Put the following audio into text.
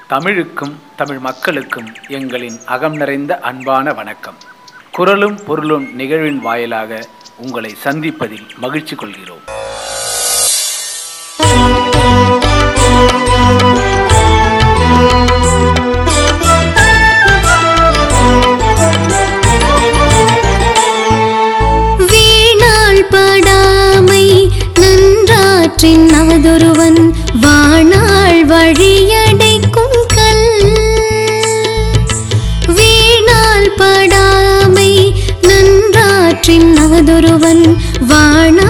தமிழுக்கும் தமிழ் மக்களுக்கும் எங்களின் அகம் நிறைந்த அன்பான வணக்கம் குரலும் பொருளும் நிகழ்வின் வாயிலாக உங்களை சந்திப்பதில் மகிழ்ச்சி கொள்கிறோம் வீணாள் படாமை நன்றாற்றின் அவதொருவன் வாணாள் வழியடைக்கும் கல் வீணாள் படாமை நன்றாற்றின் அவதொருவன் வாணாள்